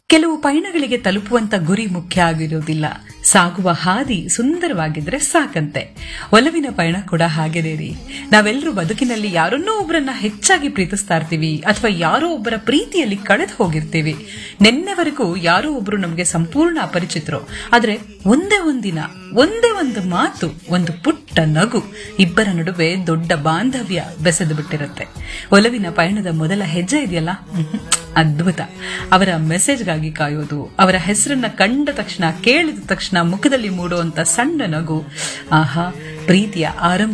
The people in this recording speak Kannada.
ಕೆಲವು ಪಯಣಗಳಿಗೆ ತಲುಪುವಂತ ಗುರಿ ಮುಖ್ಯ ಆಗಿರುವುದಿಲ್ಲ ಸಾಗುವ ಹಾದಿ ಸುಂದರವಾಗಿದ್ರೆ ಸಾಕಂತೆ ಒಲವಿನ ಪಯಣ ಕೂಡ ಹಾಗೇನೆ ರೀ ನಾವೆಲ್ಲರೂ ಬದುಕಿನಲ್ಲಿ ಯಾರನ್ನೋ ಒಬ್ಬರನ್ನ ಹೆಚ್ಚಾಗಿ ಪ್ರೀತಿಸ್ತಾ ಇರ್ತೀವಿ ಅಥವಾ ಯಾರೋ ಒಬ್ಬರ ಪ್ರೀತಿಯಲ್ಲಿ ಕಳೆದು ಹೋಗಿರ್ತೀವಿ ನಿನ್ನೆವರೆಗೂ ಯಾರೋ ಒಬ್ರು ನಮಗೆ ಸಂಪೂರ್ಣ ಅಪರಿಚಿತರು ಆದ್ರೆ ಒಂದೇ ಒಂದಿನ ಒಂದೇ ಒಂದು ಮಾತು ಒಂದು ಪುಟ್ಟ ನಗು ಇಬ್ಬರ ನಡುವೆ ದೊಡ್ಡ ಬಾಂಧವ್ಯ ಬೆಸೆದು ಬಿಟ್ಟಿರುತ್ತೆ ಒಲವಿನ ಪಯಣದ ಮೊದಲ ಹೆಜ್ಜೆ ಇದೆಯಲ್ಲ ಮ್ಹೂ. ಅದ್ಭುತ ಅವರ ಮೆಸೇಜ್ಗಾಗಿ ಕಾಯೋದು ಅವರ ಹೆಸರನ್ನ ಕಂಡ ತಕ್ಷಣ ಕೇಳಿದ ತಕ್ಷಣ ಮುಖದಲ್ಲಿ ಮೂಡುವಂತ ಸಣ್ಣ ನಗು ಆಹಾ ಪ್ರೀತಿಯ ಆರಂಭ